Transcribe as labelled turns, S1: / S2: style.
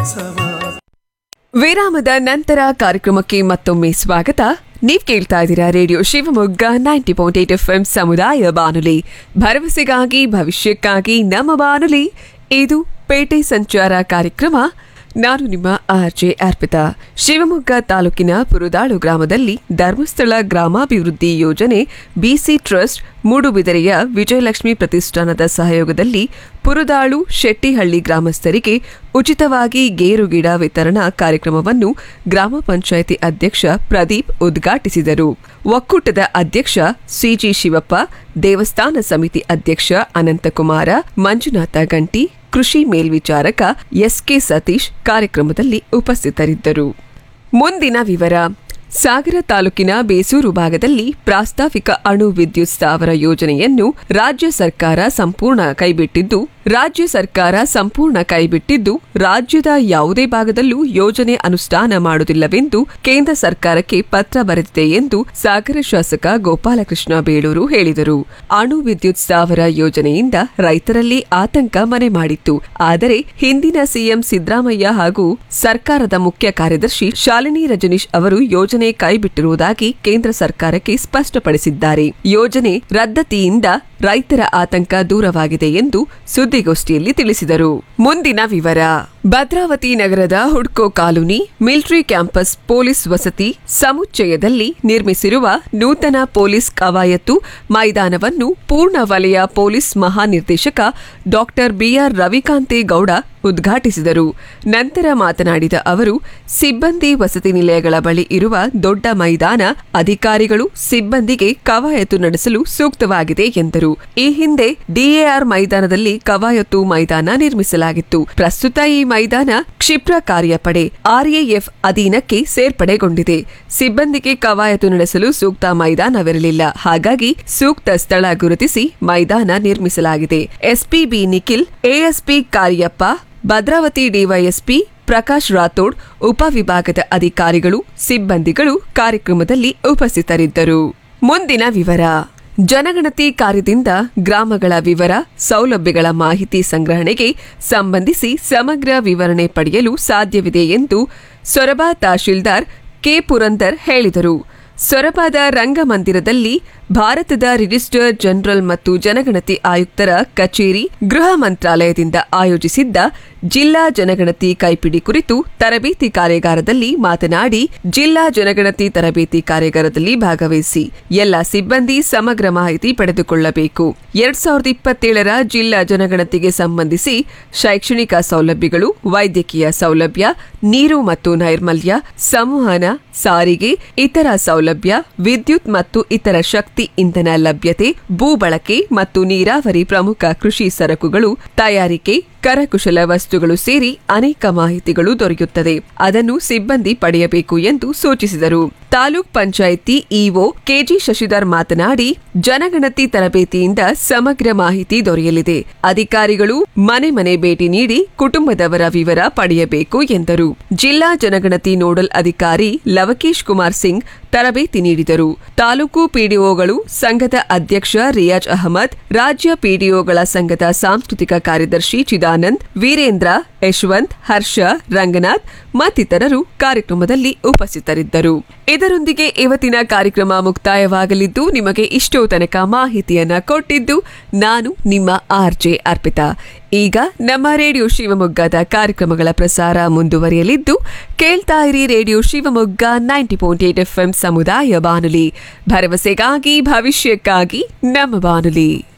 S1: ಉತ್ಸವ
S2: ವಿರಾಮದ ನಂತರ ಕಾರ್ಯಕ್ರಮಕ್ಕೆ ಮತ್ತೊಮ್ಮೆ ಸ್ವಾಗತ ನೀವ್ ಕೇಳ್ತಾ ಇದ್ದೀರಾ radio Shivamogga ninety point eight F M ಸಮುದಾಯ ಬಾನುಲಿ ಭರವಸೆಗಾಗಿ ಭವಿಷ್ಯಕ್ಕಾಗಿ ನಮ್ಮ ಬಾನುಲಿ ಇದು ಪೇಟೆ ಸಂಚಾರ ಕಾರ್ಯಕ್ರಮ ನಾನು ನಿಮ್ಮ ಆರ್ ಜೆ ಅರ್ಪಿತಾ ಶಿವಮೊಗ್ಗ ತಾಲೂಕಿನ ಪುರುದಾಳು ಗ್ರಾಮದಲ್ಲಿ ಧರ್ಮಸ್ಥಳ ಗ್ರಾಮಾಭಿವೃದ್ಧಿ ಯೋಜನೆ ಬಿಸಿ ಟ್ರಸ್ಟ್ ಮೂಡುಬಿದಿರೆಯ ವಿಜಯಲಕ್ಷ್ಮಿ ಪ್ರತಿಷ್ಠಾನದ ಸಹಯೋಗದಲ್ಲಿ ಪುರುದಾಳು ಶೆಟ್ಟಿಹಳ್ಳಿ ಗ್ರಾಮಸ್ಥರಿಗೆ ಉಚಿತವಾಗಿ ಗೇರು ಗಿಡ ವಿತರಣಾ ಕಾರ್ಯಕ್ರಮವನ್ನು ಗ್ರಾಮ ಪಂಚಾಯಿತಿ ಅಧ್ಯಕ್ಷ ಪ್ರದೀಪ್ ಉದ್ಘಾಟಿಸಿದರು ಒಕ್ಕೂಟದ ಅಧ್ಯಕ್ಷ ಸಿಜಿ ಶಿವಪ್ಪ ದೇವಸ್ಥಾನ ಸಮಿತಿ ಅಧ್ಯಕ್ಷ ಅನಂತಕುಮಾರ ಮಂಜುನಾಥ ಗಂಟಿ ಕೃಷಿ ಮೇಲ್ವಿಚಾರಕ ಎಸ್ಕೆ ಸತೀಶ್ ಕಾರ್ಯಕ್ರಮದಲ್ಲಿ ಉಪಸ್ಥಿತರಿದ್ದರು ಮುಂದಿನ ವಿವರ ಸಾಗರ ತಾಲೂಕಿನ ಬೇಸೂರು ಭಾಗದಲ್ಲಿ ಪ್ರಾಸ್ತಾವಿಕ ಅಣು ವಿದ್ಯುತ್ ಸ್ಥಾವರ ಯೋಜನೆಯನ್ನು ರಾಜ್ಯ ಸರ್ಕಾರ ಸಂಪೂರ್ಣ ಕೈಬಿಟ್ಟಿದ್ದು ರಾಜ್ಯ ಸರ್ಕಾರ ಸಂಪೂರ್ಣ ಕೈಬಿಟ್ಟಿದ್ದು ರಾಜ್ಯದ ಯಾವುದೇ ಭಾಗದಲ್ಲೂ ಯೋಜನೆ ಅನುಷ್ಠಾನ ಮಾಡುವುದಿಲ್ಲವೆಂದು ಕೇಂದ್ರ ಸರ್ಕಾರಕ್ಕೆ ಪತ್ರ ಬರೆದಿದೆ ಎಂದು ಸಾಗರ ಶಾಸಕ ಗೋಪಾಲಕೃಷ್ಣ ಬೇಳೂರು ಹೇಳಿದರು ಅಣು ವಿದ್ಯುತ್ ಸ್ಥಾವರ ಯೋಜನೆಯಿಂದ ರೈತರಲ್ಲಿ ಆತಂಕ ಮನೆ ಮಾಡಿತ್ತು ಆದರೆ ಹಿಂದಿನ ಸಿಎಂ ಸಿದ್ದರಾಮಯ್ಯ ಹಾಗೂ ಸರ್ಕಾರದ ಮುಖ್ಯ ಕಾರ್ಯದರ್ಶಿ ಶಾಲಿನಿ ರಜನೀಶ್ ಅವರು ಯೋಜನೆ ಕೈಬಿಟ್ಟಿರುವುದಾಗಿ ಕೇಂದ್ರ ಸರ್ಕಾರಕ್ಕೆ ಸ್ಪಷ್ಟಪಡಿಸಿದ್ದಾರೆ ಯೋಜನೆ ರದ್ದತಿಯಿಂದ ರೈತರ ಆತಂಕ ದೂರವಾಗಿದೆ ಎಂದು ಸುದ್ದಿಗೋಷ್ಠಿಯಲ್ಲಿ ತಿಳಿಸಿದರು ಮುಂದಿನ ವಿವರ ಭದ್ರಾವತಿ ನಗರದ ಹುಡ್ಕೋ ಕಾಲೋನಿ ಮಿಲಿಟರಿ ಕ್ಯಾಂಪಸ್ ಪೊಲೀಸ್ ವಸತಿ ಸಮುಚ್ಚಯದಲ್ಲಿ ನಿರ್ಮಿಸಿರುವ ನೂತನ ಪೊಲೀಸ್ ಕವಾಯತು ಮೈದಾನವನ್ನು ಪೂರ್ಣ ವಲಯ ಪೊಲೀಸ್ ಮಹಾನಿರ್ದೇಶಕ ಡಾಕ್ಟರ್ ಬಿಆರ್ ರವಿಕಾಂತೇಗೌಡ ಉದ್ಘಾಟಿಸಿದರು ನಂತರ ಮಾತನಾಡಿದ ಅವರು ಸಿಬ್ಬಂದಿ ವಸತಿ ನಿಲಯಗಳ ಬಳಿ ಇರುವ ದೊಡ್ಡ ಮೈದಾನ ಅಧಿಕಾರಿಗಳು ಸಿಬ್ಬಂದಿಗೆ ಕವಾಯತು ನಡೆಸಲು ಸೂಕ್ತವಾಗಿದೆ ಎಂದರು ಈ ಹಿಂದೆ ಡಿಎಆರ್ ಮೈದಾನದಲ್ಲಿ ಕವಾಯತು ಮೈದಾನ ನಿರ್ಮಿಸಲಾಗಿತ್ತು ಪ್ರಸ್ತುತ ಈ ಮೈದಾನ ಕ್ಷಿಪ್ರ ಕಾರ್ಯಪಡೆ ಆರ್ಎಎಫ್ ಅಧೀನಕ್ಕೆ ಸೇರ್ಪಡೆಗೊಂಡಿದೆ ಸಿಬ್ಬಂದಿಗೆ ಕವಾಯತು ನಡೆಸಲು ಸೂಕ್ತ ಮೈದಾನವಿರಲಿಲ್ಲ ಹಾಗಾಗಿ ಸೂಕ್ತ ಸ್ಥಳ ಗುರುತಿಸಿ ಮೈದಾನ ನಿರ್ಮಿಸಲಾಗಿದೆ SP B Nikhil ASP Kariappa Bhadravati DYSP Prakash Rathod ಉಪವಿಭಾಗದ ಅಧಿಕಾರಿಗಳು ಸಿಬ್ಬಂದಿಗಳು ಕಾರ್ಯಕ್ರಮದಲ್ಲಿ ಉಪಸ್ಥಿತರಿದ್ದರು ಮುಂದಿನ ವಿವರ ಜನಗಣತಿ ಕಾರ್ಯದಿಂದ ಗ್ರಾಮಗಳ ವಿವರ ಸೌಲಭ್ಯಗಳ ಮಾಹಿತಿ ಸಂಗ್ರಹಣೆಗೆ ಸಂಬಂಧಿಸಿ ಸಮಗ್ರ ವಿವರಣೆ ಪಡೆಯಲು ಸಾಧ್ಯವಿದೆ ಎಂದು ಸೊರಬ ತಹಶೀಲ್ದಾರ್ ಕೆ ಪುರಂದರ್ ಹೇಳಿದರು ಸೊರಬಾದ ರಂಗಮಂದಿರದಲ್ಲಿ ಭಾರತದ ರಿಜಿಸ್ಟರ್ ಜನರಲ್ ಮತ್ತು ಜನಗಣತಿ ಆಯುಕ್ತರ ಕಚೇರಿ ಗೃಹ ಮಂತ್ರಾಲಯದಿಂದ ಆಯೋಜಿಸಿದ್ದ ಜಿಲ್ಲಾ ಜನಗಣತಿ ಕೈಪಿಡಿ ಕುರಿತು ತರಬೇತಿ ಕಾರ್ಯಾಗಾರದಲ್ಲಿ ಮಾತನಾಡಿ ಜಿಲ್ಲಾ ಜನಗಣತಿ ತರಬೇತಿ ಕಾರ್ಯಾಗಾರದಲ್ಲಿ ಭಾಗವಹಿಸಿ ಎಲ್ಲ ಸಿಬ್ಬಂದಿ ಸಮಗ್ರ ಮಾಹಿತಿ ಪಡೆದುಕೊಳ್ಳಬೇಕು ಎರಡ್ ಸಾವಿರದ ಇಪ್ಪತ್ತೇಳರ ಜಿಲ್ಲಾ ಜನಗಣತಿಗೆ ಸಂಬಂಧಿಸಿ ಶೈಕ್ಷಣಿಕ ಸೌಲಭ್ಯಗಳು ವೈದ್ಯಕೀಯ ಸೌಲಭ್ಯ ನೀರು ಮತ್ತು ನೈರ್ಮಲ್ಯ ಸಂವಹನ ಸಾರಿಗೆ ಇತರ ಸೌಲಭ್ಯ ವಿದ್ಯುತ್ ಮತ್ತು ಇತರ ಶಕ್ತಿ ಇಂಧನ ಲಭ್ಯತೆ ಭೂ ಬಳಕೆ ಮತ್ತು ನೀರಾವರಿ ಪ್ರಮುಖ ಕೃಷಿ ಸರಕುಗಳು ತಯಾರಿಕೆ ಕರಕುಶಲ ವಸ್ತುಗಳು ಸೇರಿ ಅನೇಕ ಮಾಹಿತಿಗಳು ದೊರೆಯುತ್ತದೆ ಅದನ್ನು ಸಿಬ್ಬಂದಿ ಪಡೆಯಬೇಕು ಎಂದು ಸೂಚಿಸಿದರು ತಾಲೂಕ್ ಪಂಚಾಯಿತಿ ಇಒ ಕೆಜಿ ಶಶಿಧರ್ ಮಾತನಾಡಿ ಜನಗಣತಿ ತರಬೇತಿಯಿಂದ ಸಮಗ್ರ ಮಾಹಿತಿ ದೊರೆಯಲಿದೆ ಅಧಿಕಾರಿಗಳು ಮನೆ ಮನೆ ಭೇಟಿ ನೀಡಿ ಕುಟುಂಬದವರ ವಿವರ ಪಡೆಯಬೇಕು ಎಂದರು ಜಿಲ್ಲಾ ಜನಗಣತಿ ನೋಡಲ್ ಅಧಿಕಾರಿ ಲವಕೇಶ್ ಕುಮಾರ್ ಸಿಂಗ್ ತರಬೇತಿ ನೀಡಿದರು ತಾಲೂಕು ಪಿಡಿಒಗಳು ಸಂಘದ ಅಧ್ಯಕ್ಷ ರಿಯಾಜ್ ಅಹಮದ್ ರಾಜ್ಯ ಪಿಡಿಒಗಳ ಸಂಘದ ಸಾಂಸ್ಕೃತಿಕ ಕಾರ್ಯದರ್ಶಿ ಚಿದಾನಂದ್ ವೀರೇಂದ್ರ ಯಶವಂತ್ ಹರ್ಷ ರಂಗನಾಥ್ ಮತ್ತಿತರರು ಕಾರ್ಯಕ್ರಮದಲ್ಲಿ ಉಪಸ್ಥಿತರಿದ್ದರು ಇದರೊಂದಿಗೆ ಇವತ್ತಿನ ಕಾರ್ಯಕ್ರಮ ಮುಕ್ತಾಯವಾಗಲಿದ್ದು ನಿಮಗೆ ಇಷ್ಟೋ ತನಕ ಮಾಹಿತಿಯನ್ನ ಕೊಟ್ಟಿದ್ದು ನಾನು ನಿಮ್ಮ ಆರ್ ಜೆ ಅರ್ಪಿತಾ ಈಗ ನಮ್ಮ ರೇಡಿಯೋ ಶಿವಮೊಗ್ಗದ ಕಾರ್ಯಕ್ರಮಗಳ ಪ್ರಸಾರ ಮುಂದುವರಿಯಲಿದ್ದು ಕೇಳ್ತಾ ಇರಿ radio Shivamogga ninety point eight F ಸಮುದಾಯ ಬಾನುಲಿ ಭರವಸೆಗಾಗಿ ಭವಿಷ್ಯಕ್ಕಾಗಿ ನಮ್ಮ ಬಾನುಲಿ